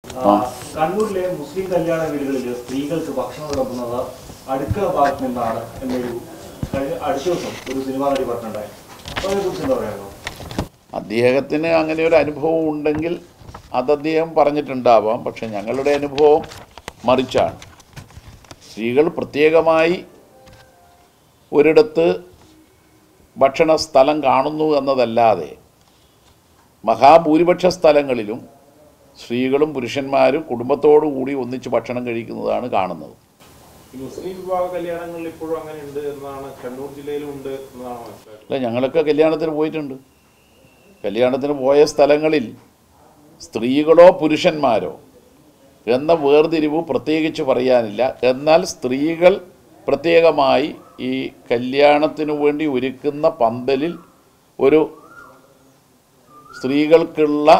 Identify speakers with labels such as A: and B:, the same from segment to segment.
A: ആ, കണ്ണൂരിലെ മുസ്ലിം കല്യാണ വീടുകളിൽ സ്ത്രീകൾക്ക് ഭക്ഷണം വിളമ്പുന്നത് അടുക്കള ഭാഗത്ത് നിന്നാണ് എന്നൊരു കഴിഞ്ഞ അടുത്ത ദിവസം ഒരു സിനിമാ നടി പറഞ്ഞിട്ടുണ്ടായി അപ്പോൾ അതിനെക്കുറിച്ച് എന്താ പറയാമോ
B: അദ്ദേഹത്തിന് അങ്ങനെ ഒരു അനുഭവം ഉണ്ടെങ്കിൽ അത് അദ്ദേഹം പറഞ്ഞിട്ടുണ്ടാവാം പക്ഷെ ഞങ്ങളുടെ അനുഭവം മറിച്ചാണ് സ്ത്രീകൾ പ്രത്യേകമായി ഒരിടത്ത് ഭക്ഷണ സ്ഥലം കാണുന്നു എന്നതല്ലാതെ മഹാഭൂരിപക്ഷ സ്ഥലങ്ങളിലും സ്ത്രീകളും പുരുഷന്മാരും കുടുംബത്തോടു കൂടി ഒന്നിച്ച് ഭക്ഷണം കഴിക്കുന്നതാണ് കാണുന്നത്
C: ഈ മുസ്ലിം വിവാഹ കല്യാണങ്ങളിൽ ഇപ്പോഴും അങ്ങനെ ഉണ്ട് എന്നാണ് കണ്ണൂർ ജില്ലയിലും ഉണ്ട് എന്നാണ് മനസ്സിലാക്കുന്നത്
B: അല്ല ഞങ്ങളൊക്കെ കല്യാണത്തിന് പോയിട്ടുണ്ട് കല്യാണത്തിന് പോയ സ്ഥലങ്ങളിൽ സ്ത്രീകളോ പുരുഷന്മാരോ എന്ന വേർതിരിവ് പ്രത്യേകിച്ച് പറയാനില്ല എന്നാൽ സ്ത്രീകൾ പ്രത്യേകമായി ഈ കല്യാണത്തിനു വേണ്ടി ഒരുക്കുന്ന പന്തലിൽ ഒരു സ്ത്രീകൾക്കുള്ള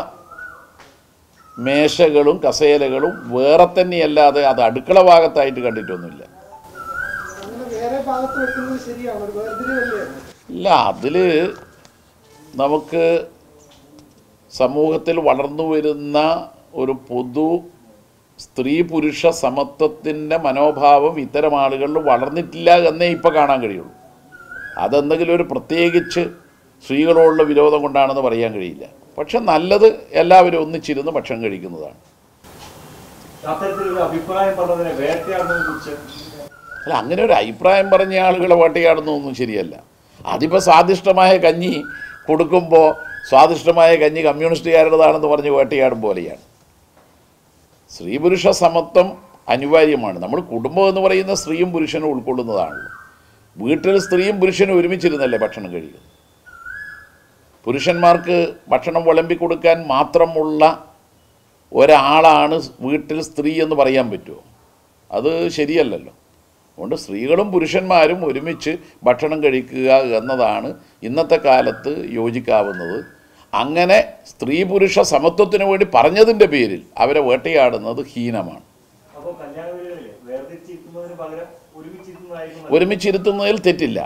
B: മേശകളും കസേലകളും വേറെ തന്നെയല്ലാതെ അത് അടുക്കള ഭാഗത്തായിട്ട് കണ്ടിട്ടൊന്നുമില്ല
D: അങ്ങനെ വേറെ ഭാഗത്ത് വെക്കുന്നത് ശരിയാണ് ഒരു വേർതിരിവല്ലേ
B: ഇല്ല അതിൽ നമുക്ക് സമൂഹത്തിൽ വളർന്നു വരുന്ന ഒരു പൊതു സ്ത്രീ പുരുഷ സമത്വത്തിൻ്റെ മനോഭാവം ഇത്തരം ആളുകളിൽ വളർന്നിട്ടില്ല എന്നേ ഇപ്പോൾ കാണാൻ കഴിയുള്ളൂ അതെന്തെങ്കിലും ഒരു പ്രത്യേകിച്ച് സ്ത്രീകളോടുള്ള വിരോധം കൊണ്ടാണെന്ന് പറയാൻ കഴിയില്ല പക്ഷെ നല്ലത് എല്ലാവരും ഒന്നിച്ചിരുന്ന് ഭക്ഷണം കഴിക്കുന്നതാണ്
A: അത്തരത്തിലൊരു അഭിപ്രായം പറഞ്ഞതിനെ വേട്ടയാടുന്നതിനെ കുറിച്ച്
B: അല്ല അങ്ങനെ ഒരു അഭിപ്രായം പറഞ്ഞ ആളുകളെ വേട്ടയാടുന്നതൊന്നും ശരിയല്ല അതിപ്പോൾ സ്വാദിഷ്ടമായ കഞ്ഞി കൊടുക്കുമ്പോൾ സ്വാദിഷ്ടമായ കഞ്ഞി കമ്മ്യൂണിസ്റ്റുകാരുടേതാണെന്ന് പറഞ്ഞ് വേട്ടയാടും പോലെയാണ് സ്ത്രീ പുരുഷ സമത്വം അനിവാര്യമാണ് നമ്മൾ കുടുംബം എന്ന് പറയുന്ന സ്ത്രീയും പുരുഷനും ഉൾക്കൊള്ളുന്നതാണല്ലോ വീട്ടിൽ സ്ത്രീയും പുരുഷനും ഒരുമിച്ചിരുന്നല്ലേ ഭക്ഷണം കഴിക്കുന്നത് പുരുഷന്മാർക്ക് ഭക്ഷണം വിളമ്പി കൊടുക്കാൻ മാത്രമുള്ള ഒരാളാണ് വീട്ടിൽ സ്ത്രീ എന്ന് പറയാൻ പറ്റുമോ അത് ശരിയല്ലല്ലോ അതുകൊണ്ട് സ്ത്രീകളും പുരുഷന്മാരും ഒരുമിച്ച് ഭക്ഷണം കഴിക്കുക എന്നതാണ് ഇന്നത്തെ കാലത്ത് യോജിക്കാവുന്നത് അങ്ങനെ സ്ത്രീ പുരുഷ സമത്വത്തിന് വേണ്ടി പറഞ്ഞതിൻ്റെ പേരിൽ അവരെ വേട്ടയാടുന്നത് ഹീനമാണ്
A: അപ്പോൾ കല്യാണ വീടുകളിൽ വേർതിരിച്ചിരിക്കുന്നതിന് പകരം ഒരുമിച്ചിരിക്കുന്നതായിരിക്കും
B: ഒരുമിച്ചിരുത്തുന്നതിൽ തെറ്റില്ല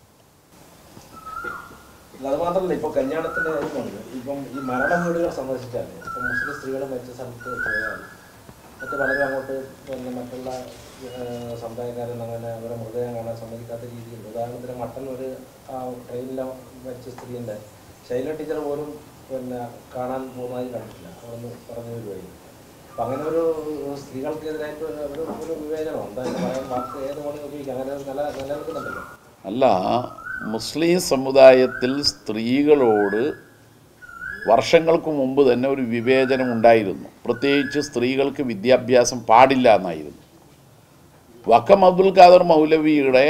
E: അല്ല, അത് മാത്രമല്ല ഇപ്പൊ കല്യാണത്തിന്റെ കാര്യം പറഞ്ഞു ഇപ്പം ഈ മരണ വീടുകൾ സന്ദർശിച്ചാൽ ഇപ്പം മുസ്ലിം സ്ത്രീകൾ മരിച്ച സ്ഥലത്ത് പോയാൽ മറ്റു പലരും അങ്ങോട്ട് പിന്നെ മറ്റുള്ള ഏഹ്, സമുദായക്കാരൻ അങ്ങനെ അവരെ മൃതദേഹം കാണാൻ സമ്മതിക്കാത്ത രീതിയുണ്ട് ഉദാഹരണത്തിന് മട്ടൻ ഒരു ആ ട്രെയിനിലെ മരിച്ച സ്ത്രീൻ്റെ ശൈല ടീച്ചർ പോലും പിന്നെ കാണാൻ പോകുന്നതായി കണ്ടിട്ടില്ല അവിടുന്ന് പറഞ്ഞു വരുവായി അപ്പം അങ്ങനെ ഒരു സ്ത്രീകൾക്കെതിരായിട്ട് ഒരു ഒരു- ഒരു വിവേചനം എന്തായാലും പറയാൻ വാക്ക് ഏത് വേണമെങ്കിൽ ഉപയോഗിക്കാം അങ്ങനെ നില നിലനിൽക്കുന്നുണ്ടല്ലോ
B: അല്ല മുസ്ലിം സമുദായത്തിൽ സ്ത്രീകളോട് വർഷങ്ങൾക്ക് മുമ്പ് തന്നെ ഒരു വിവേചനം ഉണ്ടായിരുന്നു പ്രത്യേകിച്ച് സ്ത്രീകൾക്ക് വിദ്യാഭ്യാസം പാടില്ല എന്നായിരുന്നു വക്കം അബ്ദുൽ ഖാദർ മൗലവിയുടെ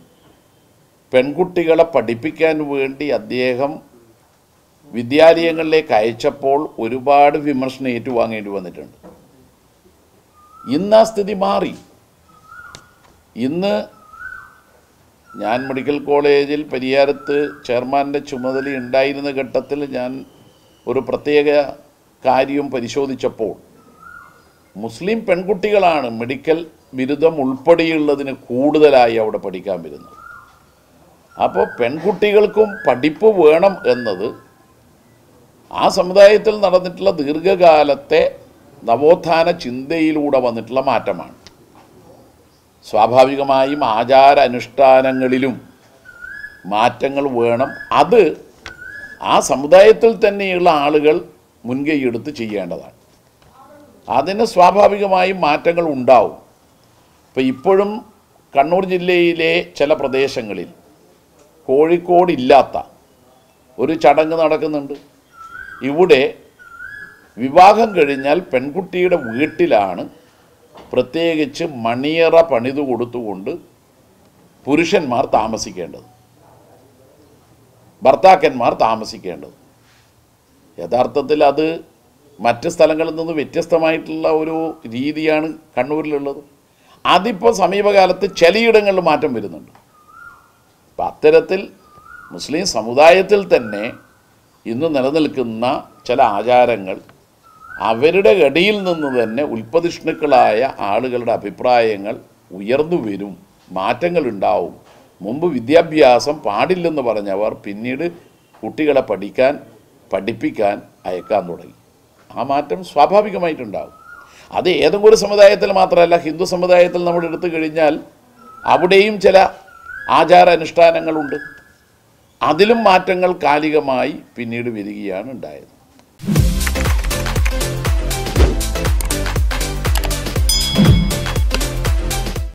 B: പെൺകുട്ടികളെ പഠിപ്പിക്കാൻ വേണ്ടി അദ്ദേഹം വിദ്യാലയങ്ങളിലേക്ക് അയച്ചപ്പോൾ ഒരുപാട് വിമർശനം ഏറ്റുവാങ്ങേണ്ടി വന്നിട്ടുണ്ട് ഇന്ന് ആ സ്ഥിതി മാറി ഇന്ന് ഞാൻ മെഡിക്കൽ കോളേജിൽ പരിയാരത്ത് ചെയർമാൻ്റെ ചുമതല ഉണ്ടായിരുന്ന ഘട്ടത്തിൽ ഞാൻ ഒരു പ്രത്യേക കാര്യം പരിശോധിച്ചപ്പോൾ മുസ്ലിം പെൺകുട്ടികളാണ് മെഡിക്കൽ ബിരുദം ഉൾപ്പെടെയുള്ളതിന് കൂടുതലായി അവിടെ പഠിക്കാൻ വരുന്നത് അപ്പോൾ പെൺകുട്ടികൾക്കും പഠിപ്പ് വേണം എന്നത് ആ സമുദായത്തിൽ നടന്നിട്ടുള്ള ദീർഘകാലത്തെ നവോത്ഥാന ചിന്തയിലൂടെ വന്നിട്ടുള്ള മാറ്റമാണ് സ്വാഭാവികമായും ആചാര അനുഷ്ഠാനങ്ങളിലും മാറ്റങ്ങൾ വേണം അത് ആ സമുദായത്തിൽ തന്നെയുള്ള ആളുകൾ മുൻകൈയെടുത്ത് ചെയ്യേണ്ടതാണ് അതിന് സ്വാഭാവികമായും മാറ്റങ്ങൾ ഉണ്ടാവും ഇപ്പം ഇപ്പോഴും കണ്ണൂർ ജില്ലയിലെ ചില പ്രദേശങ്ങളിൽ കോഴിക്കോട് ഇല്ലാത്ത ഒരു ചടങ്ങ് നടക്കുന്നുണ്ട് ഇവിടെ വിവാഹം കഴിഞ്ഞാൽ പെൺകുട്ടിയുടെ വീട്ടിലാണ് പ്രത്യേകിച്ച് മണിയറ പണിതു കൊടുത്തുകൊണ്ട് പുരുഷന്മാർ താമസിക്കേണ്ടത് ഭർത്താക്കന്മാർ താമസിക്കേണ്ടത് യഥാർത്ഥത്തിൽ അത് മറ്റ് സ്ഥലങ്ങളിൽ നിന്ന് വ്യത്യസ്തമായിട്ടുള്ള ഒരു രീതിയാണ് കണ്ണൂരിലുള്ളത് അതിപ്പോൾ സമീപകാലത്ത് ചിലയിടങ്ങളിൽ മാറ്റം വരുന്നുണ്ട് അപ്പം അത്തരത്തിൽ മുസ്ലിം സമുദായത്തിൽ തന്നെ ഇന്ന് നിലനിൽക്കുന്ന ചില ആചാരങ്ങൾ അവരുടെ ഇടയിൽ നിന്ന് തന്നെ ഉൽപ്പതിഷ്ണുക്കളായ ആളുകളുടെ അഭിപ്രായങ്ങൾ ഉയർന്നു വരും മാറ്റങ്ങൾ ഉണ്ടാവും മുമ്പ് വിദ്യാഭ്യാസം പാടില്ലെന്ന് പറഞ്ഞവർ പിന്നീട് കുട്ടികളെ പഠിക്കാൻ പഠിപ്പിക്കാൻ അയക്കാൻ തുടങ്ങി ആ മാറ്റം സ്വാഭാവികമായിട്ടുണ്ടാവും അത് ഏതെങ്കിലും ഒരു സമുദായത്തിൽ മാത്രമല്ല ഹിന്ദു സമുദായത്തിൽ നമ്മൾ എടുത്തു കഴിഞ്ഞാൽ അവിടെയും ചില ആചാരാനുഷ്ഠാനങ്ങളുണ്ട് അതിലും മാറ്റങ്ങൾ കാലികമായി പിന്നീട് വരികയാണ് ഉണ്ടായത്